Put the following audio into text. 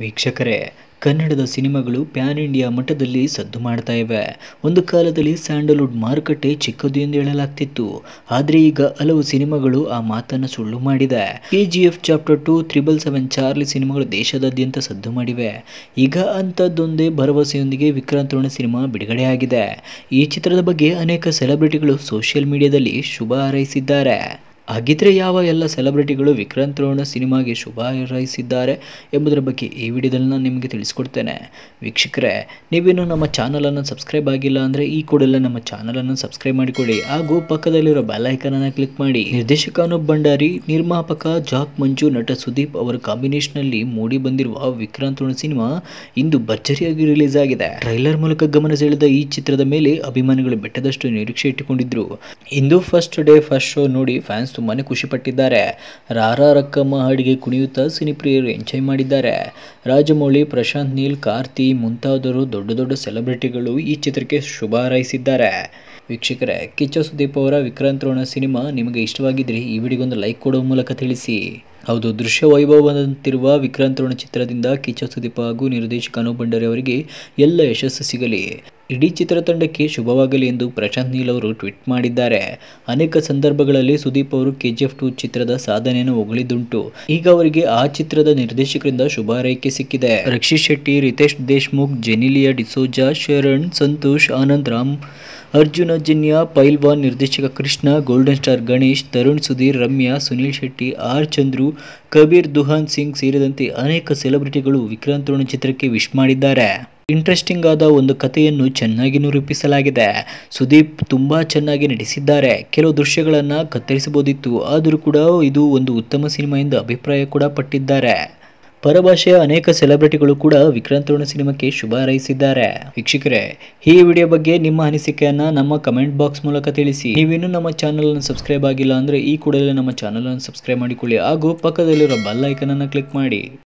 ವೀಕ್ಷಕರೇ ಕನ್ನಡದ ಸಿನಿಮಾಗಳು ಪ್ಯಾನ್ ಇಂಡಿಯಾ ಮಟ್ಟದಲ್ಲಿ ಸದ್ದು ಮಾಡ್ತಾ ಇವೆ ಒಂದು ಕಾಲದಲ್ಲಿ ಸ್ಯಾಂಡಲ್ವುಡ್ ಮಾರುಕಟ್ಟೆ ಚಿಕ್ಕದು ಎಂದು ಹೇಳಲಾಗ್ತಿತ್ತು ಆದರೆ ಈಗ ಹಲವು ಸಿನಿಮಾಗಳು ಆ ಮಾತನ್ನು ಸುಳ್ಳು ಮಾಡಿದೆ K G F chapter two triple seven Charlie ಸಿನಿಮಾಗಳು ದೇಶದಾದ್ಯಂತ ಸದ್ದು ಮಾಡಿವೆ ಈಗ ಅಂಥದ್ದೊಂದೇ ಭರವಸೆಯೊಂದಿಗೆ ವಿಕ್ರಾಂತ್ ರೋಣ ಸಿನಿಮಾ ಬಿಡುಗಡೆಯಾಗಿದೆ ಈ ಚಿತ್ರದ ಬಗ್ಗೆ ಅನೇಕ ಸೆಲೆಬ್ರಿಟಿಗಳು ಸೋಷಿಯಲ್ ಮೀಡಿಯಾದಲ್ಲಿ ಶುಭ ಹಾರೈಸಿದ್ದಾರೆ ಹಾಗಿದ್ರೆ ಯಾವ ಎಲ್ಲ ಸೆಲೆಬ್ರಿಟಿಗಳು ವಿಕ್ರಾಂತ್ ರೋಣ ಸಿನಿಮಾಗೆ ಶುಭ ಹಾರೈಸಿದ್ದಾರೆ ಎಂಬುದರ ಬಗ್ಗೆ ಈ ವಿಡಿಯೋದಲ್ಲಿ ನಾನು ನಿಮಗೆ ತಿಳಿಸ್ಕೊಡ್ತೇನೆ ವೀಕ್ಷಕರೇ ನೀವೇನು ನಮ್ಮ ಚಾನಲನ್ನು ಸಬ್ಸ್ಕ್ರೈಬ್ ಆಗಿಲ್ಲ ಅಂದರೆ ಈ ಕೂಡಲೇ ನಮ್ಮ ಚಾನಲನ್ನು ಸಬ್ಸ್ಕ್ರೈಬ್ ಮಾಡಿಕೊಳ್ಳಿ ಹಾಗೂ ಪಕ್ಕದಲ್ಲಿರೋ ಬೆಲ್ ಐಕನನ್ನು ಕ್ಲಿಕ್ ಮಾಡಿ ನಿರ್ದೇಶಕ ಅನೂಪ್ ಭಂಡಾರಿ ನಿರ್ಮಾಪಕ ಜಾಕ್ ಮಂಜು ನಟ ಸುದೀಪ್ ಅವರ ಕಾಂಬಿನೇಷನ್ನಲ್ಲಿ ಮೂಡಿ ಬಂದಿರುವ ವಿಕ್ರಾಂತ್ ರೋಣ ಸಿನಿಮಾ ಇಂದು ಭರ್ಜರಿಯಾಗಿ ರಿಲೀಸ್ ಆಗಿದೆ ಟ್ರೈಲರ್ ಮೂಲಕ ಗಮನ ಸೆಳೆದ ಈ ಚಿತ್ರದ ಮೇಲೆ ಅಭಿಮಾನಿಗಳು ಬೆಟ್ಟದಷ್ಟು ನಿರೀಕ್ಷೆ ಇಟ್ಟುಕೊಂಡಿದ್ರು ಇಂದು ಫಸ್ಟ್ ಡೇ ಫಸ್ಟ್ ಶೋ ನೋಡಿ ಫ್ಯಾನ್ಸ್ ತುಂಬಾನೇ ಖುಷಿ ಪಟ್ಟಿದ್ದಾರೆ ರಾರಾ ರಕ್ಕಮ್ಮ ಹಾಡಿಗೆ ಕುಣಿಯುತ್ತಾ ಸಿನಿಪ್ರಿಯರು ಎಂಜಾಯ್ ಮಾಡಿದ್ದಾರೆ ರಾಜಮೌಳಿ ಪ್ರಶಾಂತ್ ನೀಲ್ ಕಾರ್ತಿ ಮುಂತಾದವರು ದೊಡ್ಡ ದೊಡ್ಡ ಸೆಲೆಬ್ರಿಟಿಗಳು ಈ ಚಿತ್ರಕ್ಕೆ ಶುಭ ಹಾರೈಸಿದ್ದಾರೆ ವೀಕ್ಷಕರೇ ಕಿಚ್ಚ ಸುದೀಪ್ ಅವರ ವಿಕ್ರಾಂತ್ ರೋಣ ಸಿನಿಮಾ ನಿಮಗೆ ಇಷ್ಟವಾಗಿದ್ರೆ ಈ ವಿಡಿಯೋಗೊಂದು ಲೈಕ್ ಕೊಡುವ ಮೂಲಕ ತಿಳಿಸಿ ಹೌದು ದೃಶ್ಯ ವೈಭವದಂತಿರುವ ವಿಕ್ರಾಂತ್ ರೋಣ ಚಿತ್ರದಿಂದ ಕಿಚ್ಚ ಸುದೀಪ್ ಹಾಗೂ ನಿರ್ದೇಶಕ ಅನೂಪ್ ಭಂಡಾರಿ ಅವರಿಗೆ ಎಲ್ಲ ಯಶಸ್ಸು ಸಿಗಲಿ ಇಡೀ ಚಿತ್ರತಂಡಕ್ಕೆ ಶುಭವಾಗಲಿ ಎಂದು ಪ್ರಶಾಂತ್ ನೀಲ್ ಅವರು ಟ್ವೀಟ್ ಮಾಡಿದ್ದಾರೆ ಅನೇಕ ಸಂದರ್ಭಗಳಲ್ಲಿ ಸುದೀಪ್ ಅವರು ಕೆಜಿಎಫ್ ಟು ಚಿತ್ರದ ಸಾಧನೆಯನ್ನು ಹೊಗಳಿದ್ದುಂಟು ಈಗ ಅವರಿಗೆ ಆ ಚಿತ್ರದ ನಿರ್ದೇಶಕರಿಂದ ಶುಭ ಹಾರೈಕೆ ಸಿಕ್ಕಿದೆ ರಕ್ಷಿತ್ ಶೆಟ್ಟಿ ರಿತೇಶ್ ದೇಶ್ಮುಖ್ ಜೆನಿಲಿಯಾ ಡಿಸೋಜಾ ಶರಣ್ ಸಂತೋಷ್ ಆನಂದ್ ರಾಮ್ ಅರ್ಜುನ ಜನ್ಯ ಪೈಲ್ವಾನ್ ನಿರ್ದೇಶಕ Krishna golden star Ganesh Tarun Sudhir Ramya Sunil Shetty R Chandru Kabir Duhan Singh ಸೇರಿದಂತೆ ಅನೇಕ ಸೆಲೆಬ್ರಿಟಿಗಳು ವಿಕ್ರಾಂತ್ ರೋಣ ಚಿತ್ರಕ್ಕೆ ವಿಶ್ ಮಾಡಿದ್ದಾರೆ ಇಂಟ್ರೆಸ್ಟಿಂಗ್ ಆದ ಒಂದು ಕಥೆಯನ್ನು ಚೆನ್ನಾಗಿ ನಿರೂಪಿಸಲಾಗಿದೆ ಸುದೀಪ್ ತುಂಬಾ ಚೆನ್ನಾಗಿ ನಟಿಸಿದ್ದಾರೆ ಕೆಲವು ದೃಶ್ಯಗಳನ್ನು ಕತ್ತರಿಸಬಹುದಿತ್ತು ಆದರೂ ಕೂಡ ಇದು ಒಂದು ಉತ್ತಮ ಸಿನಿಮಾ ಎಂದು ಅಭಿಪ್ರಾಯ ಕೂಡ ಪಟ್ಟಿದ್ದಾರೆ ಪರಭಾಷೆಯ ಅನೇಕ ಸೆಲೆಬ್ರಿಟಿಗಳು ಕೂಡ ವಿಕ್ರಾಂತ್ ರೋಣ ಸಿನಿಮಾಕ್ಕೆ ಶುಭ ಹಾರೈಸಿದ್ದಾರೆ ವೀಕ್ಷಕರೇ ಈ ವಿಡಿಯೋ ಬಗ್ಗೆ ನಿಮ್ಮ ಅನಿಸಿಕೆಯನ್ನ ನಮ್ಮ ಕಮೆಂಟ್ ಬಾಕ್ಸ್ ಮೂಲಕ ತಿಳಿಸಿ ನೀವಿನ್ನೂ ನಮ್ಮ ಚಾನಲ್ ಅನ್ನು ಸಬ್ಸ್ಕ್ರೈಬ್ ಆಗಿಲ್ಲ ಅಂದ್ರೆ ಈ ಕೂಡಲೇ ನಮ್ಮ ಚಾನಲ್ ಅನ್ನು ಸಬ್ಸ್ಕ್ರೈಬ್ ಮಾಡಿಕೊಳ್ಳಿ ಹಾಗೂ ಪಕ್ಕದಲ್ಲಿರೋ ಬೆಲ್ ಐಕನ್ ಅನ್ನು ಕ್ಲಿಕ್ ಮಾಡಿ